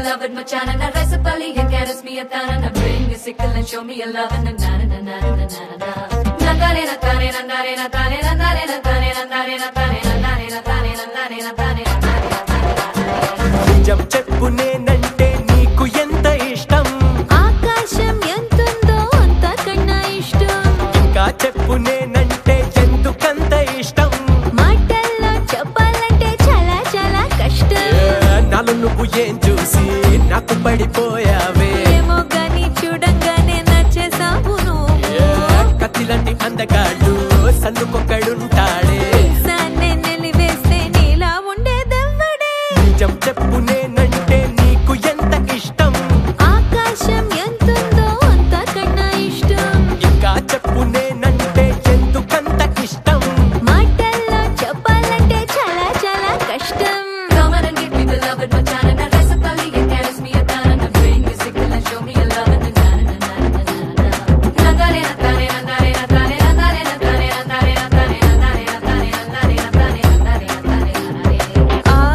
beloved Machana. Na recipe, you carrots me a thana. Na bring me sickle and show me a love. Na na na na na na na na. Na tane na tane na tane na tane na tane na tane na tane na tane na tane na tane na tane na tane na tane. నిజం చెప్పు నేనంటే నీకు ఎంత ఇష్టం ఆకాశం ఎంతుందో అంతకన్నా ఇష్టం ఇంకా చెప్పు నేనంటే ఎందుకంత ఇష్టం మాటల్లో చెప్పాలంటే చాలా చాలా కష్టం నాలో నువ్వు ఏం చూసి నాకు పడిపోయావే ఏమో గాని చూడంగానే నచ్చేసావు నువ్వు కత్తిలాంటి అందగాళ్ళు సందుకొక్కడుంటాడే సాన్నే నిలివేస్తే నీలా ఉండేదెవ్వడే నిజం చెప్పు నేనంటే నీకు ఎంత ఇష్టం ఆకాశం ఎంతుందో అంతకన్నా ఇష్టం ఇంకా చెప్పు నేనంటే ఎందుకంత ఇష్టం మాటల్లో చెప్పాలంటే చాలా చాలా కష్టం Come on and give me beloved Machana. Na recipe, you carrots me a thana. Na bring me sickle and show me a love. Na na na na na na na. Na tane na tane na tane na tane na tane na tane na tane na tane na tane na tane na tane na tane na tane na tane na tane. ఆ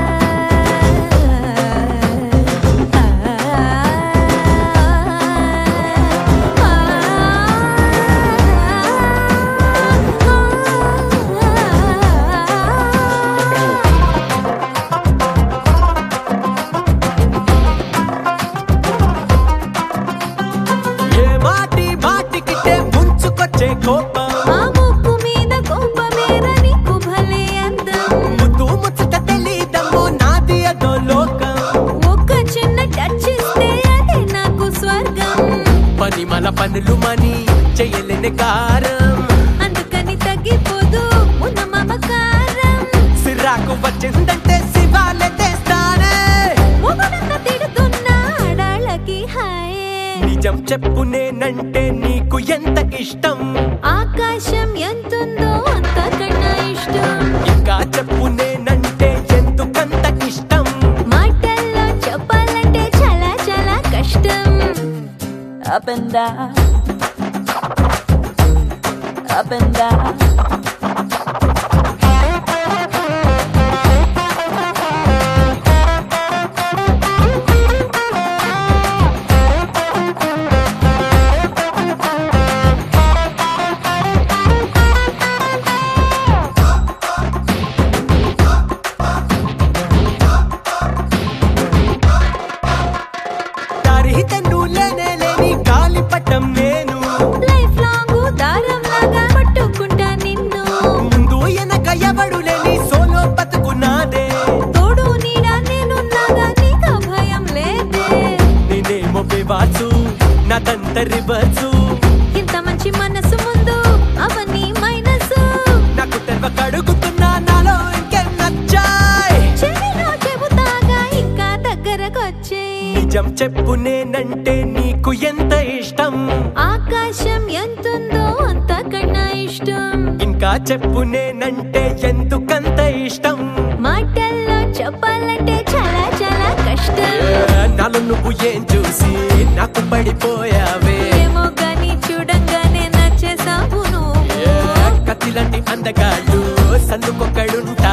ఏ మాటి మాటికిటే ముంచుకొచ్చే కోపం ఆ ముక్కు మీద కోపమేర నీకు భలే అందం ముద్దు ముచ్చట తెలీదమ్మో నాది అదో లోకం ఒక్క చిన్న టచ్ ఇస్తే అదే నాకు స్వర్గం పని మల పనులు మని చేయలేని కారం అందుకని తగ్గిపోదు ఉన్న మమకారం సిరాకు వచ్చిందంటే శివాలే తెస్తానే మొగుడంత తిడుతున్నా ఆడాళ్ళకి హాయే నిజం చెప్పు నేనంటే నీకు ఎంత ఇష్టం ఆకాశం ఎంతుందో అంతకన్నా ఇష్టం ఇంకా చెప్పు నేనంటే ఎందుకంత ఇష్టం మాటల్లో చెప్పాలంటే చాలా చాలా కష్టం up and down, up and down. దారి తెన్ను లేనే లేని గాలిపటం నేను లైఫ్ లాంగ్ దారం లాగా పట్టుకుంటా నిన్ను ముందు వెనక ఎవడు లేని సోలో బతుకున్నాదే తోడు నీడ నేనున్నాగా నీకు భయం లేదే నేనేమో బేవాసు నాదంత రివర్సు ఇంత మంచి మనసు ముందు అవన్నీ మైనస్ నాకు తెరవ కడుగుతున్నా నాలో ఇంకేం నచ్చాయ్ చెవిలో చెబుతాగా ఇంకా దగ్గరకొచ్చే నిజం చెప్పు నేనంటే నీకు ఎంత ఇష్టం ఆకాశం ఎంతుందో అంతకన్నా ఇష్టం ఇంకా చెప్పు నేనంటే ఎందుకంత ఇష్టం మాటల్లో చెప్పాలంటే చాలా చాలా కష్టం నాలో నువ్వు ఏం చూసి నాకు పడిపోయావే ఏమో గాని చూడంగానే నచ్చేసావు నువ్వు కత్తిలాంటి అందగాళ్ళు సందుకొక్కడుంటా